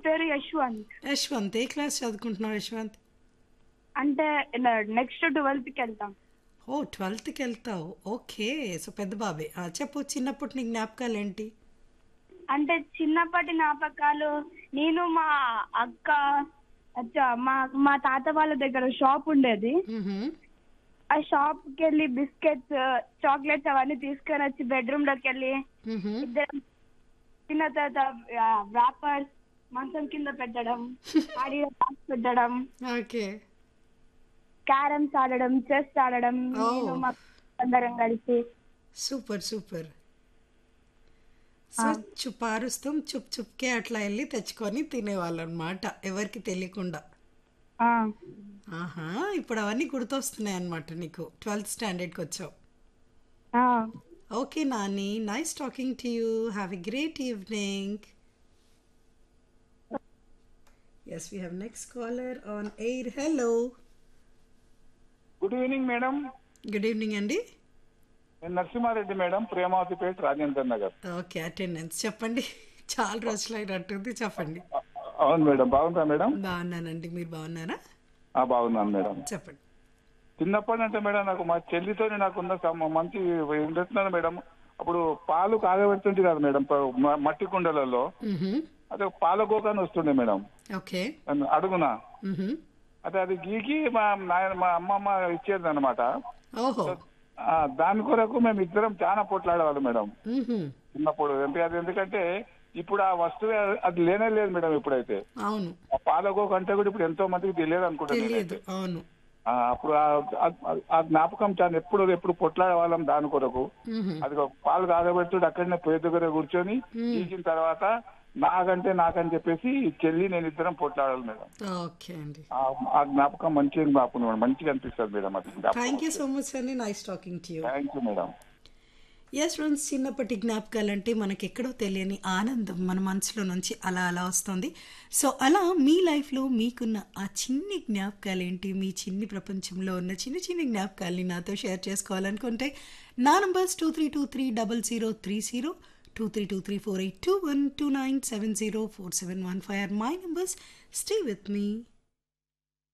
పేరు యశ్వంత్ యశ్వంత్ ఏ క్లాస్ చదువుకుంటున్నావు యశ్వంత్ అంటే నెక్స్ట్ ట్వెల్త్ కి వెళ్తాం ఓ ట్వెల్త్కి వెళ్తావు ఓకే సో పెద్ద బాబే ఆ, చెప్పు చిన్నప్పటి నీ జ్ఞాపకాలు ఏంటి అంటే చిన్నప్పటి జ్ఞాపకాలు నేను మా అక్క అచ్చా, మా మా తాత వాళ్ళ దగ్గర షాప్ ఉండేది మ్హూ. ఆ షాప్ కి వెళ్ళి బిస్కెట్స్ చాక్లెట్స్ అవన్నీ తీసుకొని వచ్చి బెడ్రూమ్ లోకి వెళ్ళి మ్హూ. ఇద్దరం తిన్న తర్వాత వ్రాపర్స్ మంచం కింద పెట్టడం ఆడి పెట్టడం ఓకే క్యారమ్స్ ఆడడం చెస్ ఆడడం Oh. నేను మా అందరం కలిసి సూపర్ సూపర్ సో చుపారుస్తాం చుప్ చుప్కే అట్లా వెళ్ళి తెచ్చుకొని తినేవాళ్ళు అనమాట ఎవరికి తెలియకుండా ఆ, ఆహా ఇప్పుడు అవన్నీ గుర్తొస్తున్నాయి అనమాట నీకు ట్వెల్త్ స్టాండర్డ్కి వచ్చావు ఆ. Okay Nani nice talking to you have a great evening yes we have next caller on air hello good evening madam good evening అండి నేను Narasimha Reddy madam Premavathipeta Rajender Nagar okay attendance చెప్పండి చాలా రోజులు అయినట్టుంది చెప్పండి అవును మేడం బాగుందా మేడం బాగున్నానండి మీరు బాగున్నారా ఆ, బాగున్నాను మేడం చెప్పండి చిన్నప్పటి అంటే మేడం నాకు మా చెల్లితో నాకు ఉన్న సమ- మంచి ఉండేస్తున్నాను మేడం అప్పుడు పాలు కాగబెడుతుంటే కదా మేడం ప- మ- మట్టి కుండలలో మ్హూ. అదే పాల గోకాన్ని వస్తుండే మేడం ఓకే నన్ను అడుగునా మ్హూ. అదే అది గీకి మా నాయన మా అమ్మమ్మ ఇచ్చేది అనమాట ఓహో దాని కొరకు మేము ఇద్దరం చాలా పొట్లాడేవాళ్ళం మేడం మ్హూ. చిన్నప్పుడు అంటే అది ఎందుకంటే ఇప్పుడు ఆ వస్తువు అది లేనే లేదు మేడం ఇప్పుడైతే అవును ఆ పాలగోక అంటే కూడా ఇప్పుడు ఎంతో మందికి తెలియదు అనుకుంటాను తెలియదు అవును ఆ, అప్పుడు ఆ- ఆ- ఆ జ్ఞాపకం చాలా ఎప్పుడు ఎప్పుడు పొట్లాడే వాళ్ళం దాని కొరకు మ్హూ. అది ఒక పాలు కాగబెట్టుడు అక్కడనే పొయ్యి దగ్గర కూర్చొని తీసిన తర్వాత నాకంటే నాకని చెప్పేసి చెల్లి నేను ఇద్దరం పొట్లాడాలి మేడం ఓకే అండి ఆ- ఆ జ్ఞాపకం మంచిగా జ్ఞాపకం మేడం మంచిగా అనిపిస్తుంది మేడం అది థ్యాంక్ యూ సో మచ్ అండి nice talking to you thank you madam yes friends చిన్నప్పటి జ్ఞాపకాలు అంటే మనకి ఎక్కడో తెలియని ఆనందం మన మనసులో నుంచి అలా అలా వస్తుంది సో అలా మీ లైఫ్లో మీకున్న ఆ చిన్ని జ్ఞాపకాలు ఏంటి మీ చిన్ని ప్రపంచంలో ఉన్న చిన్న చిన్న జ్ఞాపకాల్ని నాతో షేర్ చేసుకోవాలనుకుంటే నా numbers two three two three double zero three zero two three two three four eight two one two nine seven zero four seven one five or my numbers stay with me